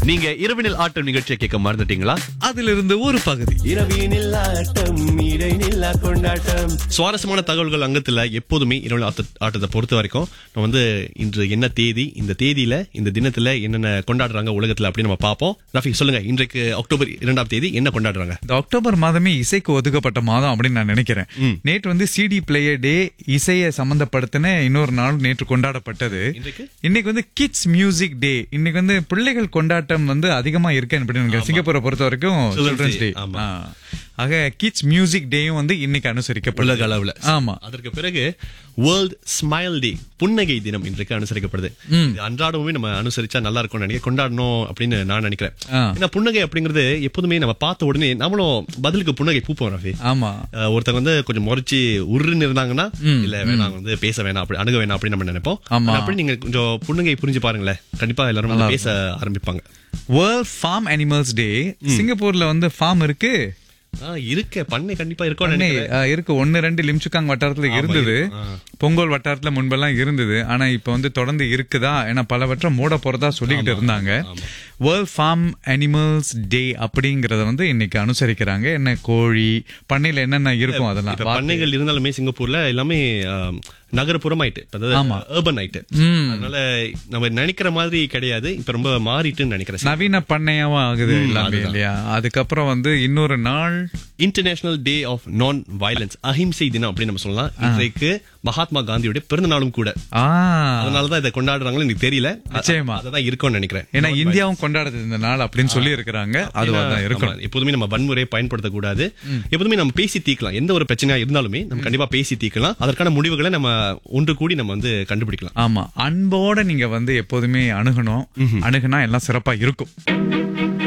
நீங்க இரவினில் ஆட்டம் நிகழ்ச்சியை கேட்க மறந்துட்டீங்களா அதிலிருந்து ஒரு பகுதி இரவினில் ஆட்டம் இடைநில்லா கொண்டாட்டம் சுவாரஸ்யமான தகவல்கள் அங்கத்துல எப்போதுமே இரவு ஆட்ட- ஆட்டத்தை பொறுத்த வரைக்கும் நம்ம வந்து இன்று என்ன தேதி இந்த தேதியில இந்த தினத்துல என்னென்ன கொண்டாடுறாங்க உலகத்துல அப்படின்னு நம்ம பார்ப்போம் ரஃபி சொல்லுங்க இன்றைக்கு அக்டோபர் இரண்டாம் தேதி என்ன கொண்டாடுறாங்க இந்த அக்டோபர் மாதமே இசைக்கு ஒதுக்கப்பட்ட மாதம் அப்படின்னு நான் நினைக்கிறேன் நேற்று வந்து சிடி பிளேயர் டே இசையை சம்பந்தப்படுத்தின இன்னொரு நாள் நேற்று கொண்டாடப்பட்டது இன்றைக்கு? இன்னைக்கு வந்து கிட்ஸ் மியூசிக் டே இன்னைக்கு வந்து பிள்ளைகள் கொண்டாட்டம் வந்து அதிகமா இருக்கு அப்படின்னு நினைக்கிறேன் சிங்கப்பூரை பொறுத்த வரைக்கும் Children's சில்ட்ரன்ஸ் Day, டே ஆமா. ஆக கிட்ஸ் மியூசிக் டேயும் வந்து இன்னைக்கு அனுசரிக்கப்படுது உலக அளவுல ஆமா அதற்கு பிறகு வேர்ல்ட் ஸ்மைல் டே புன்னகை தினம் இன்றைக்கு அனுசரிக்கப்படுது இது அன்றாடமே நம்ம அனுசரிச்சா நல்லா இருக்கும் நினைக்க கொண்டாடணும் அப்படின்னு நான் நினைக்கிறேன் ஆ. ஏன்னா புன்னகை அப்படிங்கிறது எப்போதுமே நம்ம பார்த்த உடனே நம்மளும் பதிலுக்கு புன்னகை பூப்போம் ரஃபி ஆமா அஹ் ஒருத்தங்க வந்து கொஞ்சம் முறைச்சு உருன்னு இருந்தாங்கன்னா இல்ல வேணாம் வந்து பேச வேணாம் அப்படி அணுக வேணாம் அப்படின்னு நம்ம நினைப்போம் ஆமா. ஆனா அப்படி நீங்க கொஞ்சம் புன்னகை புரிஞ்சு பாருங்களேன் கண்டிப்பா எல்லாரும் வந்து பேச ஆரம்பிப்பாங்க வேர்ல்ட் ஃபார்ம் அனிமல்ஸ் டே சிங்கப்பூர்ல வந்து ஃபார்ம் இருக்கு ஆஹ் இருக்க பண்ணை கண்டிப்பா இருக்கும் பண்ணை, ஆ, இருக்கு ஒன்னு ரெண்டு லிம்சுக்காங் வட்டாரத்துல இருந்தது பொங்கல் வட்டாரத்துல முன்பெல்லாம் இருந்தது ஆனா இப்ப வந்து தொடர்ந்து இருக்குதா ஏன்னா பலவற்றை மூட போறதா சொல்லிக்கிட்டு இருந்தாங்க வேர்ல்ட் ஃபார்ம் அனிமல்ஸ் டே அப்படிங்கறத வந்து இன்னைக்கு அனுசரிக்கிறாங்க என்ன கோழி பண்ணையில என்னென்ன இருக்கும் அதெல்லாம் இப்ப பண்ணைகள் இருந்தாலுமே சிங்கப்பூர்ல எல்லாமே ஆம், நகரப்புறம் ஆயிட்டு ஏர்பன் ஆயிட்டு அதனால நம்ம நினைக்கிற மாதிரி கிடையாது இப்ப ரொம்ப மாறிட்டுன்னு நினைக்கிறேன் நவீன பண்ணையாவும் ஆகுது எல்லாமே இல்லையா அதுக்கப்புறம் வந்து இன்னொரு நாள் international day of non violence அஹிம்சை தினம் அப்படின்னு நம்ம சொல்லலாம் இன்றைக்கு மகாத்மா காந்தியோட பிறந்த நாளும் கூட ஆ அதனாலதான் இதை கொண்டாடுறாங்களோ எனக்கு தெரியல நிச்சயமா. அதுதான் இருக்கும்னு நினைக்கிறேன் ஏன்னா இந்தியாவும் கொண்டாடுது இந்த நாள் அப்படின்னு சொல்லி இருக்கிறாங்க அதுவா தான் இருக்கும் ஆமா, எப்போதுமே நம்ம வன்முறையை பயன்படுத்தக்கூடாது எப்போதுமே நம்ம பேசி தீர்க்கலாம் எந்த ஒரு பிரச்சனையா இருந்தாலுமே நம்ம கண்டிப்பா பேசி தீர்க்கலாம் அதற்கான முடிவுகளை நம்ம ஒன்று கூடி நம்ம வந்து கண்டுபிடிக்கலாம் ஆமா அன்போட நீங்க வந்து எப்போதுமே அணுகணும் அணுகுனா எல்லாம் சிறப்பா இருக்கும்